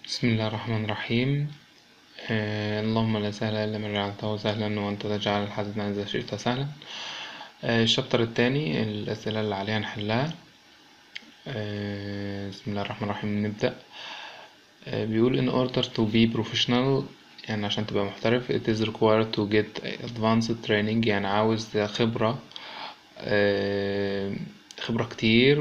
بسم الله الرحمن الرحيم آه اللهم لا سهل إلا ما جعلته سهلا وأنت تجعل الحزن إذا شئت سهلا آه الشابتر التاني الأسئلة اللي عليها نحلها آه بسم الله الرحمن الرحيم نبدأ آه بيقول in order to be professional يعني عشان تبقى محترف it is required to get advanced training يعني عاوز خبرة آه خبرة كتير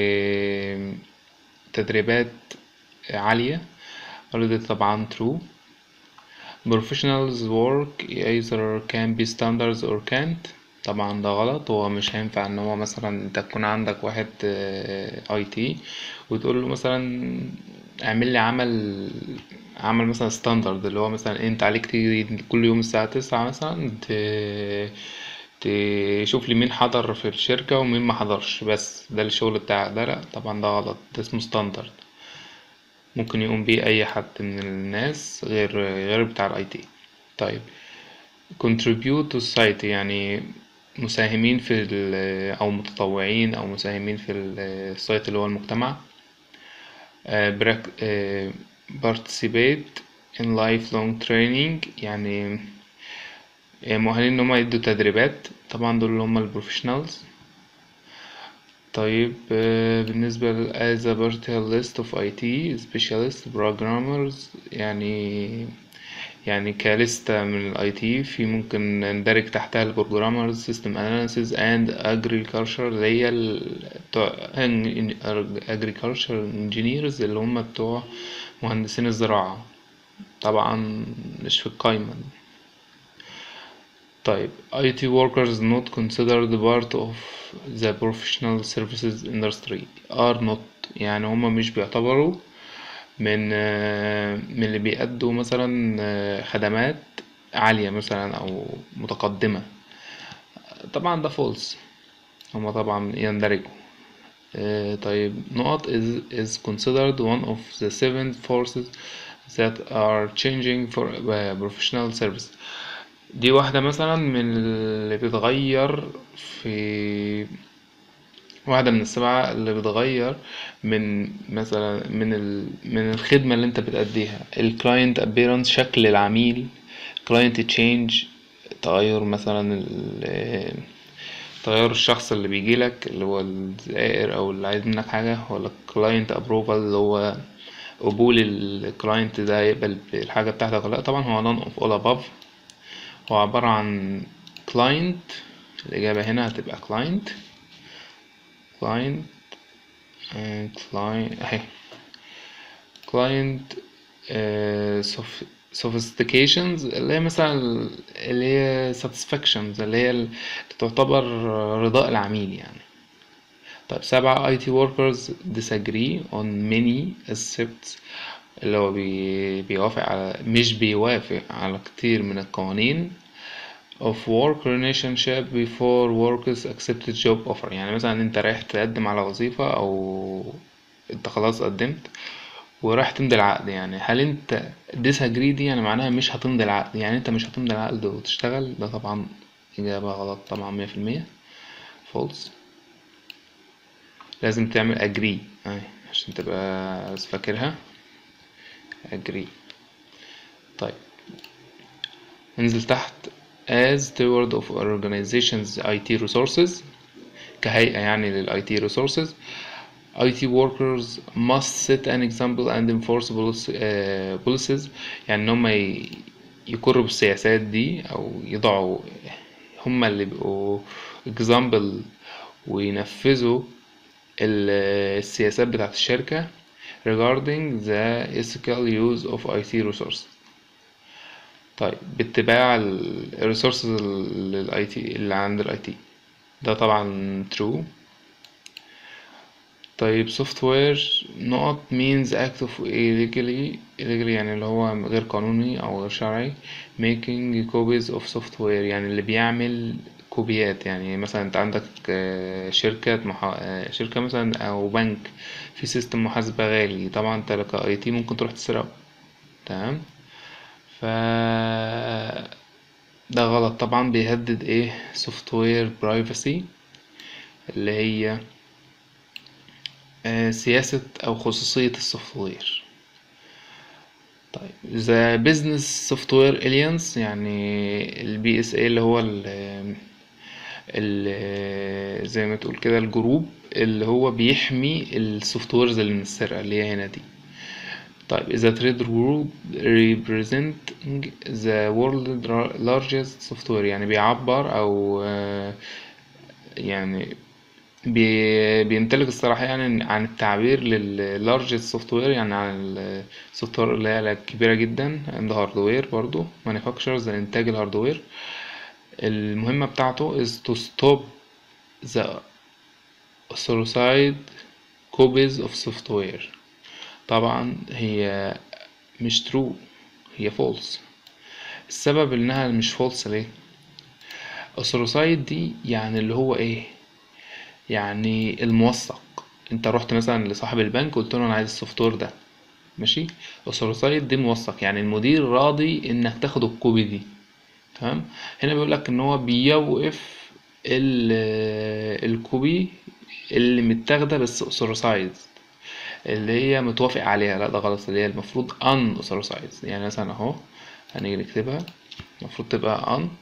وتدريبات عالية already طبعا true professionals work either can be standards or can't طبعا ده غلط هو مش هينفع ان هو مثلا انت تكون عندك واحد اي تي وتقول له مثلا اعمل لي عمل عمل مثلا ستاندرد اللي هو مثلا انت عليك تيجي كل يوم الساعة تسعة مثلا ت- تشوف لي مين حضر في الشركة ومين ما حضرش بس ده الشغل بتاعك ده لا طبعا ده غلط ده اسمه ستاندرد ممكن يقوم بيه اي حد من الناس غير غير بتاع الاي تي طيب contribute to society يعني مساهمين في ال- او متطوعين او مساهمين في السايت اللي هو المجتمع آه، براك- آه، participate in lifelong training يعني آه، مؤهلين ان هم يدوا تدريبات طبعا دول اللي هم البروفيشنالز طيب آه، بالنسبة ل as a vertical list of IT specialist programmers يعني يعني كلستة من ال IT في ممكن ندرج تحتها ال programmers system analysis and agriculture اللي هي ال- بتوع ان- agriculture engineers اللي هم بتوع مهندسين الزراعة طبعا مش في القايمة دي. طيب IT workers not considered part of the professional services industry are not يعني هما مش بيعتبروا من آه، من اللي بيأدوا مثلا آه، خدمات عالية مثلا أو متقدمة طبعا ده false هما طبعا يندرجوا آه، طيب نقط is, is considered one of the seven forces that are changing for uh, professional service دي واحدة مثلا من اللي بتغير في واحدة من السبعة اللي بتغير من مثلا من ال... من الخدمة اللي انت بتأديها ال client appearance شكل العميل client change تغير مثلا ال... تغير الشخص اللي بيجيلك اللي هو الزائر او اللي عايز منك حاجة ولا client approval اللي هو قبول الكلاينت ده يقبل بالحاجة بتاعتك ولا لأ طبعا هو none of all above هو عبارة عن client الإجابة هنا هتبقى client client آه، client أهي client آه، soph- sophistications اللي هي مثلا اللي هي satisfactions اللي هي ال- تعتبر رضاء العميل يعني طيب سبعة IT workers disagree on many aspects اللي هو بي بيوافق على مش بيوافق على كتير من القوانين of work relationship before workers accepted job offer يعني مثلا انت رايح تقدم على وظيفة او انت خلاص قدمت ورايح تمضي العقد يعني هل انت disagree دي يعني معناها مش هتمضي العقد يعني انت مش هتمضي العقد وتشتغل ده طبعا إجابة غلط طبعا مية في المية false لازم تعمل agree اهي عشان تبقى بس فاكرها agree طيب ننزل تحت as steward of organizations IT resources كهيئة يعني لل IT resources IT workers must set an example and enforce policy- آه، policies يعني إن هم ي- يقروا بالسياسات دي أو يضعوا هم اللي بيبقوا example وينفذوا ال- السياسات بتاعت الشركة regarding the ethical use of IT resources طيب باتباع ال resources ال IT اللي عند ال IT ده طبعا true طيب software نقط means act of illegally illegally يعني اللي هو غير قانوني أو غير شرعي making copies of software يعني اللي بيعمل كوبيات يعني مثلا انت عندك آه، شركة محا... آه، شركة مثلا أو بنك في سيستم محاسبة غالي طبعا انت ك اي تي ممكن تروح تسرقه تمام ف ده غلط طبعا بيهدد ايه software privacy اللي هي آه، سياسة أو خصوصية السوفت وير طيب the business software alliance يعني البي اس اي اللي هو ال ال زي ما تقول كده الجروب اللي هو بيحمي السوفت ويرز اللي من السرقة اللي هي هنا دي طيب إذا trade group representing the world largest software يعني بيعبر أو آه، يعني بي بيمتلك الصراحة يعني عن التعبير لل largest software يعني عن السوفت وير اللي هي الكبيرة جدا عند هاردوير برضو manufacturers إنتاج الهاردوير المهمة بتاعته is to stop the authorized copies of software طبعا هي مش true هي false السبب انها مش false ليه authorized دي يعني اللي هو ايه يعني الموثق انت رحت مثلا لصاحب البنك قلت له انا عايز السوفت وير ده ماشي authorized دي موثق يعني المدير راضي انك تاخد الكوبي دي تمام هنا بيقول لك ان هو بيوقف الكوبي اللي متاخده بس authorized اللي هي متوافق عليها لا ده غلط اللي هي المفروض ان authorized يعني مثلا اهو هنيجي نكتبها المفروض تبقى ان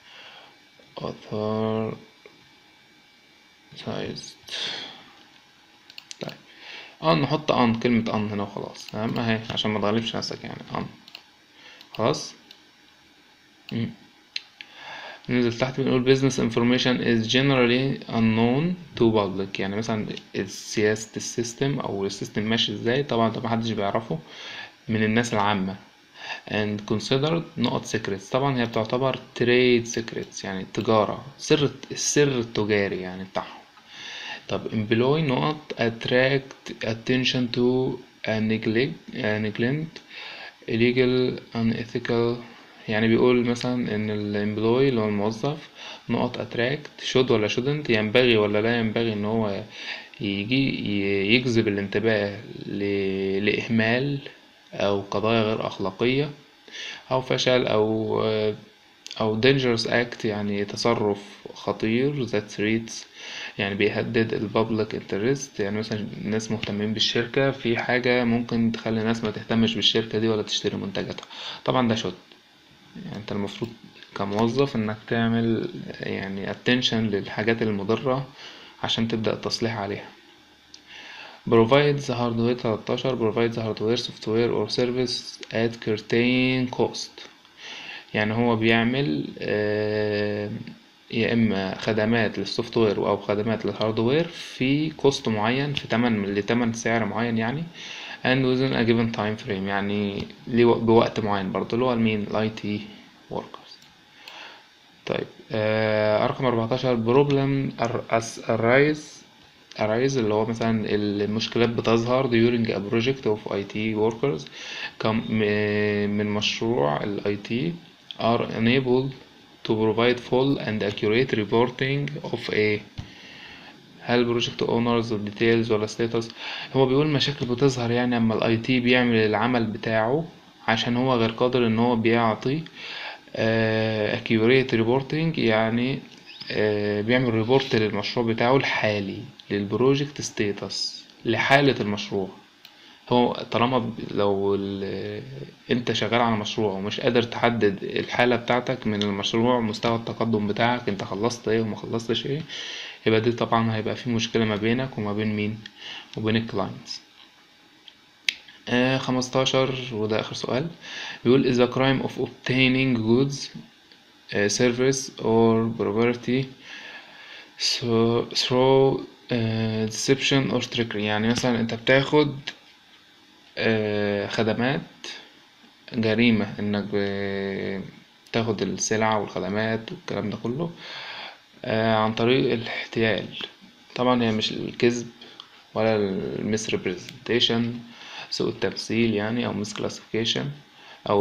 authorized طيب ان نحط ان كلمة ان هنا وخلاص تمام اهي عشان ما تغلبش نفسك يعني ان خلاص مم. ننزل تحت بنقول business information is generally unknown to public يعني مثلا سياسة السيستم أو السيستم ماشي ازاي طبعا ده محدش بيعرفه من الناس العامة and considered not secrets طبعا هي بتعتبر trade secrets يعني تجارة سر السر التجاري يعني بتاعهم طب employ not attract attention to a neglect, a neglect illegal unethical يعني بيقول مثلا ان الامبلوي اللي هو الموظف نقط اتراكت شود ولا شودنت ينبغي ولا لا ينبغي ان هو يجي يجذب الانتباه لإهمال أو قضايا غير أخلاقية أو فشل أو أو dangerous act يعني تصرف خطير that threats يعني بيهدد ال public interest يعني مثلا الناس مهتمين بالشركة في حاجة ممكن تخلي الناس ما تهتمش بالشركة دي ولا تشتري منتجاتها طبعا ده شد يعني انت المفروض كموظف انك تعمل يعني attention للحاجات المضرة عشان تبدأ التصليح عليها provides hardware 13 provides hardware software or service at certain cost يعني هو بيعمل يا اما خدمات للسوفت وير او خدمات للهاردوير في كوست معين في تمن لتمن سعر معين يعني and within a given time frame يعني بوقت معين برضه اللي هو المين الاي تي workers طيب آه رقم 14 problem arise arise اللي هو مثلا المشكلات بتظهر during a project of IT workers من مشروع ال IT are unable to provide full and accurate reporting of a هل بروجكت اونرز ديتيلز ولا ستاتس هو بيقول مشاكل بتظهر يعني اما الاي تي بيعمل العمل بتاعه عشان هو غير قادر ان هو بيعطي accurate reporting يعني آه بيعمل ريبورت للمشروع بتاعه الحالي للبروجكت ستاتس لحالة المشروع هو طالما لو انت شغال على مشروع ومش قادر تحدد الحالة بتاعتك من المشروع مستوى التقدم بتاعك انت خلصت ايه وما خلصتش ايه يبقى دي طبعا هيبقى في مشكلة ما بينك وما بين مين وبين الكلاينتس آه خمستاشر وده آخر سؤال بيقول is the crime of obtaining goods uh, service or property so, through uh, deception or trickery يعني مثلا انت بتاخد uh, خدمات جريمة انك بتاخد السلع والخدمات والكلام ده كله عن طريق الاحتيال طبعا هي مش الكذب ولا المس ريبريزنتيشن سوء التمثيل يعني او مس كلاسيفيكيشن او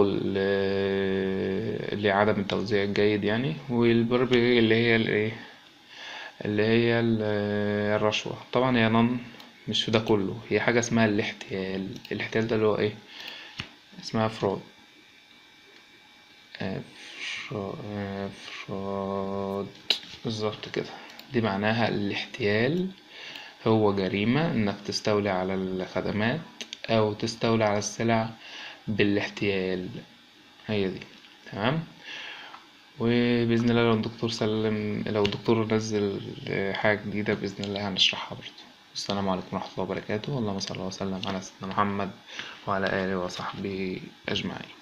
اللي عدم التوزيع الجيد يعني والبربري اللي هي الايه اللي هي الرشوة طبعا هي نون مش في ده كله هي حاجة اسمها الاحتيال الاحتيال ده اللي هو ايه اسمها فراد فراد بالظبط كده دي معناها الاحتيال هو جريمة انك تستولي على الخدمات او تستولي على السلع بالاحتيال هي دي تمام وبإذن الله لو الدكتور سلم لو الدكتور نزل حاجة جديدة بإذن الله هنشرحها برضه السلام عليكم ورحمة الله وبركاته اللهم صل وسلم على سيدنا محمد وعلى آله وصحبه أجمعين